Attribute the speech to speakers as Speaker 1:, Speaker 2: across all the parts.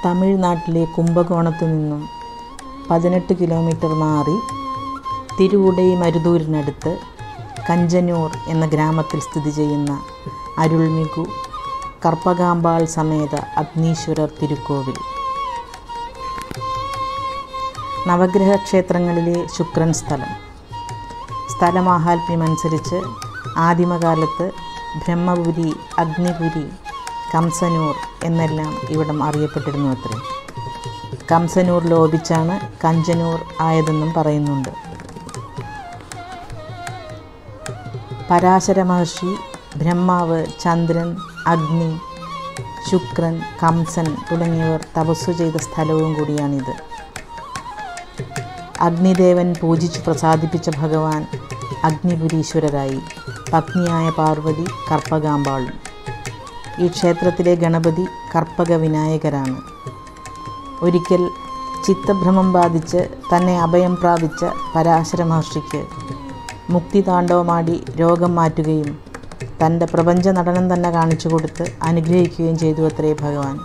Speaker 1: തമിഴ്നാട്ടിലെ കുംഭകോണത്തു നിന്നും പതിനെട്ട് കിലോമീറ്റർ മാറി തിരുവുടൈ മരുതൂരിനടുത്ത് കഞ്ചനൂർ എന്ന ഗ്രാമത്തിൽ സ്ഥിതി ചെയ്യുന്ന അരുൾമികു കർപ്പകാമ്പാൾ സമേത അഗ്നീശ്വരർ തിരുക്കോവിൽ നവഗ്രഹ ക്ഷേത്രങ്ങളിലെ ശുക്രൻ സ്ഥലം സ്ഥലമാഹാത്മ്യമനുസരിച്ച് ആദിമകാലത്ത് ബ്രഹ്മപുരി അഗ്നിപുരി കംസനൂർ എന്നെല്ലാം ഇവിടം അറിയപ്പെട്ടിരുന്നു അത്രേ കംസനൂർ ലോപിച്ചാണ് കഞ്ചനൂർ ആയതെന്നും പറയുന്നുണ്ട് പരാശര മഹർഷി ബ്രഹ്മാവ് ചന്ദ്രൻ അഗ്നി ശുക്രൻ കംസൻ തുടങ്ങിയവർ തപസ്സു ചെയ്ത സ്ഥലവും കൂടിയാണിത് അഗ്നിദേവൻ പൂജിച്ച് പ്രസാദിപ്പിച്ച ഭഗവാൻ അഗ്നിപുരീശ്വരരായി പത്നിയായ പാർവതി കർപ്പകാമ്പാളും ഈ ക്ഷേത്രത്തിലെ ഗണപതി കർപ്പക വിനായകരാണ് ഒരിക്കൽ ചിത്തഭ്രമം ബാധിച്ച് തന്നെ അഭയം പ്രാപിച്ച പരാശര മഹർഷിക്ക് മുക്തി താണ്ഡവമാടി രോഗം മാറ്റുകയും തൻ്റെ പ്രപഞ്ച നടനം തന്നെ കാണിച്ചു കൊടുത്ത് അനുഗ്രഹിക്കുകയും ചെയ്തു അത്രേ ഭഗവാൻ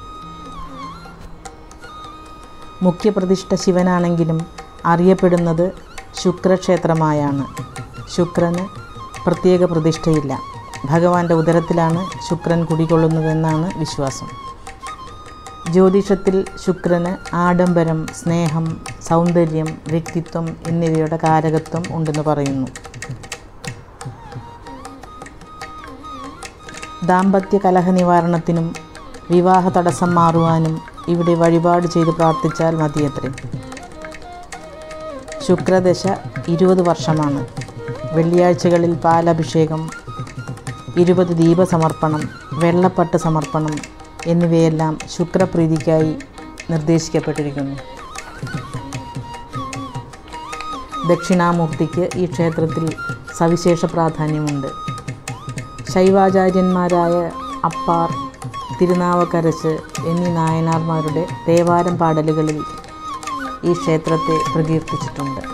Speaker 1: മുഖ്യപ്രതിഷ്ഠ ശിവനാണെങ്കിലും അറിയപ്പെടുന്നത് ശുക്രക്ഷേത്രമായാണ് ശുക്രന് പ്രത്യേക പ്രതിഷ്ഠയില്ല ഭഗവാന്റെ ഉദരത്തിലാണ് ശുക്രൻ കുടികൊള്ളുന്നതെന്നാണ് വിശ്വാസം ജ്യോതിഷത്തിൽ ശുക്രന് ആഡംബരം സ്നേഹം സൗന്ദര്യം വ്യക്തിത്വം എന്നിവയുടെ കാരകത്വം ഉണ്ടെന്ന് പറയുന്നു ദാമ്പത്യ കലഹ നിവാരണത്തിനും വിവാഹ തടസ്സം മാറുവാനും ഇവിടെ വഴിപാട് ചെയ്ത് പ്രാർത്ഥിച്ചാൽ മതിയത്രേ ശുക്രദശ ഇരുപത് വർഷമാണ് വെള്ളിയാഴ്ചകളിൽ പാലഭിഷേകം ഇരുപത് ദീപസമർപ്പണം വെള്ളപ്പട്ട് സമർപ്പണം എന്നിവയെല്ലാം ശുക്രപ്രീതിക്കായി നിർദ്ദേശിക്കപ്പെട്ടിരിക്കുന്നു ദക്ഷിണാമൂർത്തിക്ക് ഈ ക്ഷേത്രത്തിൽ സവിശേഷ പ്രാധാന്യമുണ്ട് ശൈവാചാര്യന്മാരായ അപ്പാർ തിരുനാവക്കരച്ച് എന്നീ നായനാർമാരുടെ തേവാരം പാടലുകളിൽ ഈ ക്ഷേത്രത്തെ പ്രകീർത്തിച്ചിട്ടുണ്ട്